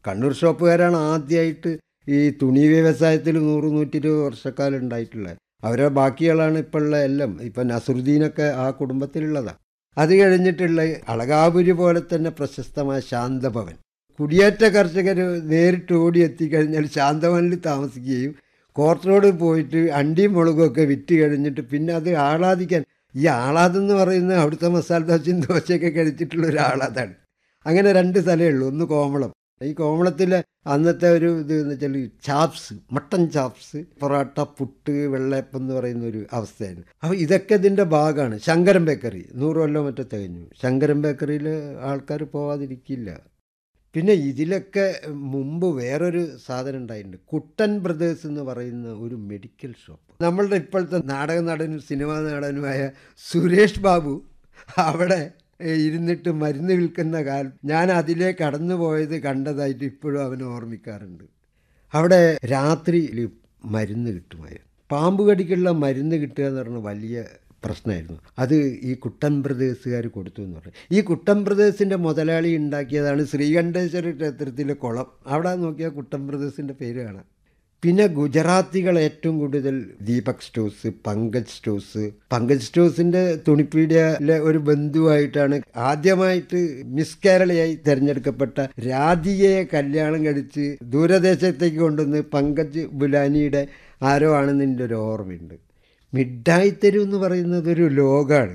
കണ്ണൂർ ഷോപ്പുകാരാണ് ആദ്യമായിട്ട് ഈ തുണി വ്യവസായത്തിൽ നൂറ് നൂറ്റി ഇരുപത് വർഷക്കാലം ഉണ്ടായിട്ടുള്ളത് അവരെ ബാക്കികളാണ് ഇപ്പോൾ ഉള്ള എല്ലാം ഇപ്പം നസറുദ്ദീനൊക്കെ ആ കുടുംബത്തിലുള്ളതാണ് അത് കഴിഞ്ഞിട്ടുള്ള അളകാപുരി പോലെ തന്നെ പ്രശസ്തമായ ശാന്തഭവൻ കുടിയേറ്റ കർഷകർ നേരിട്ട് ഓടി എത്തിക്കഴിഞ്ഞാൽ ശാന്തഭവനിൽ താമസിക്കുകയും കോർട്ട് റോഡിൽ പോയിട്ട് അണ്ടിയും മുളകും ഒക്കെ വിറ്റ് കഴിഞ്ഞിട്ട് പിന്നെ അത് ആളാദിക്കാൻ ഈ ആളാതെന്ന് പറയുന്നത് അവിടുത്തെ മസാല ദോശയും ദോശയൊക്കെ കഴിച്ചിട്ടുള്ള ഒരു ആളാതാണ് അങ്ങനെ രണ്ട് സ്ഥലമേ ഉള്ളൂ ഒന്ന് കോമളം ഈ കോമളത്തിലെ അന്നത്തെ ഒരു ഇത് എന്ന് വെച്ചാൽ chops mutton chops porotta puttu വെള്ളയപ്പം എന്ന് പറയുന്ന ഒരു അവസ്ഥയാണ് അപ്പോൾ ഇതൊക്കെ ഇതിൻ്റെ ഭാഗമാണ് ശങ്കരൻ ബേക്കറി നൂറ് കൊല്ലം മറ്റോ തികഞ്ഞു ശങ്കരൻ ബേക്കറിയിൽ ആൾക്കാർ പോവാതിരിക്കില്ല പിന്നെ ഇതിലൊക്കെ മുമ്പ് വേറൊരു സാധനം ഉണ്ടായിട്ടുണ്ട് കുട്ടൻ ബ്രദേഴ്സ് എന്ന് പറയുന്ന ഒരു മെഡിക്കൽ ഷോപ്പ് നമ്മളുടെ ഇപ്പോഴത്തെ നാടക നടനും സിനിമാ നടനുമായ സുരേഷ് ബാബു അവിടെ ഇരുന്നിട്ട് മരുന്ന് വിൽക്കുന്ന കാലം ഞാൻ അതിലേ കടന്നു പോയത് കണ്ടതായിട്ട് ഇപ്പോഴും അവനെ ഓർമ്മിക്കാറുണ്ട് അവിടെ രാത്രിയിൽ മരുന്ന് കിട്ടുമായിരുന്നു പാമ്പ് കടിക്കുള്ള മരുന്ന് കിട്ടുക എന്ന് പറഞ്ഞാൽ വലിയ പ്രശ്നമായിരുന്നു അത് ഈ കുട്ടൻ ബ്രദേഴ്സുകാർ കൊടുത്തു എന്ന് പറഞ്ഞു ഈ കുട്ടൻ ബ്രദേഴ്സിൻ്റെ മുതലാളി ഉണ്ടാക്കിയതാണ് ശ്രീകണ്ഠേശ്വര ക്ഷേത്രത്തിലെ കുളം അവിടെ നോക്കിയാൽ കുട്ടൻ ബ്രദേഴ്സിൻ്റെ പേര് കാണാം പിന്നെ ഗുജറാത്തികൾ ഏറ്റവും കൂടുതൽ ദീപക് സ്റ്റോഴ്സ് പങ്കജ് സ്റ്റോഴ്സ് പങ്കജ് സ്റ്റോഴ്സിൻ്റെ തുണിപ്പീഡിയയിലെ ഒരു ബന്ധുവായിട്ടാണ് ആദ്യമായിട്ട് മിസ് കേരളയായി തിരഞ്ഞെടുക്കപ്പെട്ട രാധികയെ കല്യാണം കഴിച്ച് ദൂരദേശത്തേക്ക് കൊണ്ടുവന്ന് പങ്കജ് ബുലാനിയുടെ ആരോ ആണെന്ന് എൻ്റെ ഒരു ഓർമ്മയുണ്ട് മിഠായി തെരുവ് എന്ന് പറയുന്നത് ഒരു ലോകമാണ്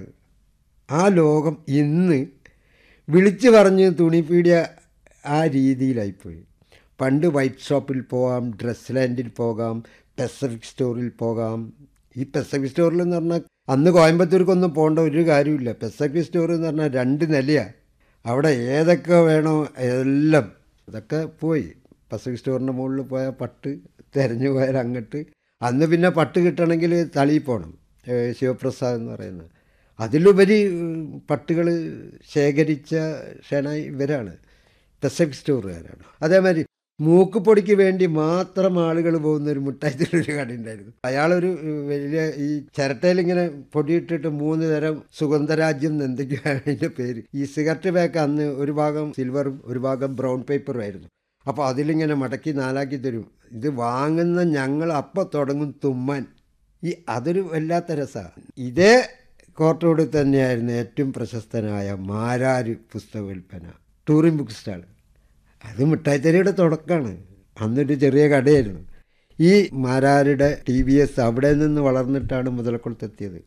ആ ലോകം ഇന്ന് വിളിച്ചു പറഞ്ഞ് തുണിപ്പീഡിയ ആ രീതിയിലായിപ്പോയി പണ്ട് വൈറ്റ് ഷോപ്പിൽ പോകാം ഡ്രസ് ലാൻഡിൽ പോകാം പെസഫിക് സ്റ്റോറിൽ പോകാം ഈ പെസഫിക് സ്റ്റോറിൽ എന്ന് പറഞ്ഞാൽ അന്ന് കോയമ്പത്തൂർക്കൊന്നും പോകേണ്ട ഒരു കാര്യമില്ല പെസഫിക് സ്റ്റോർ എന്ന് പറഞ്ഞാൽ രണ്ട് നിലയാണ് അവിടെ ഏതൊക്കെ വേണോ എല്ലാം അതൊക്കെ പോയി പസഫിക് സ്റ്റോറിൻ്റെ മുകളിൽ പോയാൽ പട്ട് തിരഞ്ഞു പോയാൽ അങ്ങോട്ട് അന്ന് പിന്നെ പട്ട് കിട്ടണമെങ്കിൽ തളിയിൽ പോകണം ശിവപ്രസാദ് എന്ന് പറയുന്നത് അതിലുപരി പട്ടുകൾ ശേഖരിച്ച ക്ഷണ ഇവരാണ് പെസഫിക് സ്റ്റോറുകാരാണ് അതേമാതിരി മൂക്കുപൊടിക്ക് വേണ്ടി മാത്രം ആളുകൾ പോകുന്ന ഒരു മുട്ടായത്തിലൊരു കട ഉണ്ടായിരുന്നു അയാളൊരു വലിയ ഈ ചിരട്ടയിൽ ഇങ്ങനെ പൊടിയിട്ടിട്ട് മൂന്ന് തരം സുഗന്ധരാജ്യം എന്ന് എന്തൊക്കെയാണ് അതിൻ്റെ പേര് ഈ സിഗരറ്റ് പാക്ക് അന്ന് ഒരു ഭാഗം സിൽവറും ഒരു ഭാഗം ബ്രൗൺ പേപ്പറും ആയിരുന്നു അപ്പോൾ അതിലിങ്ങനെ മടക്കി നാലാക്കി തരും ഇത് വാങ്ങുന്ന ഞങ്ങൾ അപ്പം തുടങ്ങും തുമ്മാൻ ഈ അതൊരു വല്ലാത്ത രസമാണ് ഇതേ കോർട്ടോട് തന്നെയായിരുന്നു ഏറ്റവും പ്രശസ്തനായ മാരാര് പുസ്തക വിൽപ്പന ടൂറിംഗ് ബുക്ക് സ്റ്റാൾ അത് മിഠായിത്തരിയുടെ തുടക്കമാണ് അന്നൊരു ചെറിയ കടയായിരുന്നു ഈ മാരാരുടെ ടി വി എസ് അവിടെ നിന്ന് വളർന്നിട്ടാണ് മുതലക്കുളത്തെത്തിയത്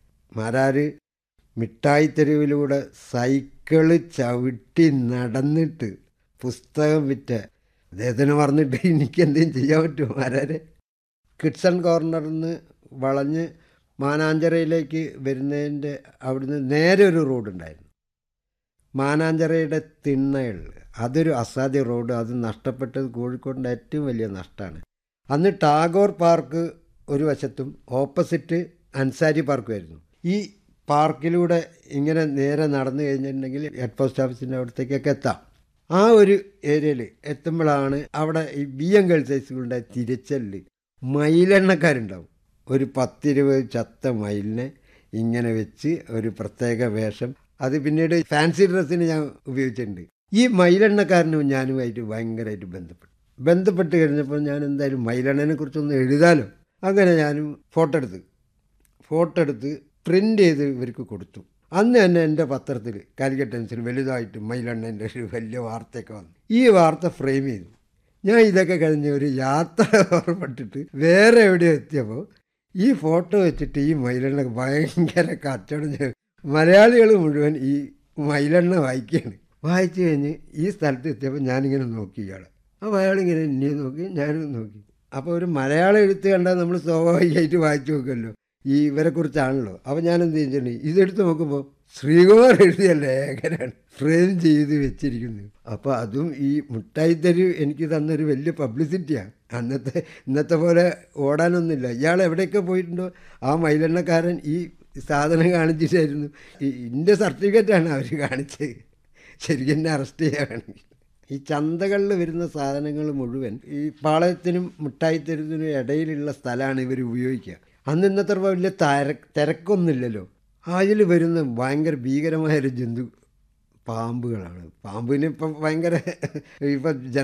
മാരാര് മിഠായി തെരുവിലൂടെ സൈക്കിള് ചവിട്ടി നടന്നിട്ട് പുസ്തകം വിറ്റ അദ്ദേഹത്തിന് പറഞ്ഞിട്ട് എനിക്ക് എന്തെങ്കിലും ചെയ്യാൻ പറ്റുമോ മാരാരെ കിഡ്സൺ കോർണറിൽ നിന്ന് വളഞ്ഞ് മാനാഞ്ചിറയിലേക്ക് വരുന്നതിൻ്റെ അവിടുന്ന് നേരെ ഒരു റോഡുണ്ടായിരുന്നു മാനാഞ്ചിറയുടെ തിണ്ണകൾ അതൊരു അസാധ്യ റോഡ് അത് നഷ്ടപ്പെട്ടത് കോഴിക്കോടിൻ്റെ ഏറ്റവും വലിയ നഷ്ടമാണ് അന്ന് ടാഗോർ പാർക്ക് ഒരു വശത്തും ഓപ്പോസിറ്റ് അൻസാരി പാർക്കുമായിരുന്നു ഈ പാർക്കിലൂടെ ഇങ്ങനെ നേരെ നടന്നു കഴിഞ്ഞിട്ടുണ്ടെങ്കിൽ ഹെഡ് പോസ്റ്റ് ഓഫീസിൻ്റെ അവിടത്തേക്കൊക്കെ എത്താം ആ ഒരു ഏരിയയിൽ എത്തുമ്പോഴാണ് അവിടെ ഈ ബി എം ഗേൾസ് ഹൈസ്കൂളിൻ്റെ തിരച്ചലിൽ മയിലെണ്ണക്കാരുണ്ടാവും ഒരു പത്തിരുപത് ചത്ത മയിലിനെ ഇങ്ങനെ വെച്ച് ഒരു പ്രത്യേക വേഷം അത് പിന്നീട് ഫാൻസി ഡ്രസ്സിന് ഞാൻ ഉപയോഗിച്ചിട്ടുണ്ട് ഈ മയിലെണ്ണക്കാരനും ഞാനുമായിട്ട് ഭയങ്കരമായിട്ട് ബന്ധപ്പെട്ടു ബന്ധപ്പെട്ട് കഴിഞ്ഞപ്പോൾ ഞാൻ എന്തായാലും മയിലെണ്ണനെ കുറിച്ചൊന്ന് എഴുതാലോ അങ്ങനെ ഞാനും ഫോട്ടോ എടുത്ത് ഫോട്ടോ എടുത്ത് പ്രിൻ്റ് ചെയ്ത് ഇവർക്ക് കൊടുത്തു അന്ന് തന്നെ എൻ്റെ പത്രത്തിൽ കാലിക്കറ്റ് ടൈംസിൽ വലുതായിട്ട് മയിലെണ്ണൻ്റെ ഒരു വലിയ വാർത്തയൊക്കെ വന്നു ഈ വാർത്ത ഫ്രെയിം ചെയ്തു ഞാൻ ഇതൊക്കെ കഴിഞ്ഞ് ഒരു യാത്ര ഓർമ്മപ്പെട്ടിട്ട് വേറെ എവിടെ എത്തിയപ്പോൾ ഈ ഫോട്ടോ വെച്ചിട്ട് ഈ മയിലെണ്ണ ഭയങ്കര കച്ചവടം ചെയ്തു മലയാളികൾ മുഴുവൻ ഈ മയിലെണ്ണ വായിക്കുകയാണ് വായിച്ചു കഴിഞ്ഞ് ഈ സ്ഥലത്ത് എത്തിയപ്പോൾ ഞാനിങ്ങനെ നോക്കി ഇയാളെ അപ്പോൾ അയാളിങ്ങനെ എന്നെ നോക്കി ഞാനും നോക്കി അപ്പോൾ ഒരു മലയാളം എഴുത്ത് കണ്ടാൽ നമ്മൾ സ്വാഭാവികമായിട്ട് വായിച്ചു നോക്കുമല്ലോ ഈ ഇവരെ കുറിച്ചാണല്ലോ അപ്പോൾ ഞാൻ എന്ത് ചെയ്തിട്ടുണ്ട് ഇതെടുത്ത് നോക്കുമ്പോൾ ശ്രീകുമാർ എഴുതിയ ലേഖനാണ് ഫ്രെയിം ചെയ്ത് വെച്ചിരിക്കുന്നത് അപ്പോൾ അതും ഈ മുട്ടായിത്തരി എനിക്ക് തന്നൊരു വലിയ പബ്ലിസിറ്റിയാണ് അന്നത്തെ ഇന്നത്തെ പോലെ ഓടാനൊന്നുമില്ല ഇയാൾ എവിടെയൊക്കെ പോയിട്ടുണ്ടോ ആ മൈലെണ്ണക്കാരൻ ഈ സാധനം കാണിച്ചിട്ടായിരുന്നു ഈ എൻ്റെ സർട്ടിഫിക്കറ്റാണ് അവർ കാണിച്ചത് ശരിക്കും എന്നെ അറസ്റ്റ് ചെയ്യുകയാണെങ്കിൽ ഈ ചന്തകളിൽ വരുന്ന സാധനങ്ങൾ മുഴുവൻ ഈ പാളയത്തിനും മിഠായിത്തരത്തിനും ഇടയിലുള്ള സ്ഥലമാണ് ഇവർ ഉപയോഗിക്കുക അന്ന് ഇന്നത്തെ വലിയ തര തിരക്കൊന്നുമില്ലല്ലോ അതിൽ വരുന്ന ഭയങ്കര ഭീകരമായൊരു ജന്തു പാമ്പുകളാണ് പാമ്പിന് ഇപ്പം ഭയങ്കര ഇപ്പം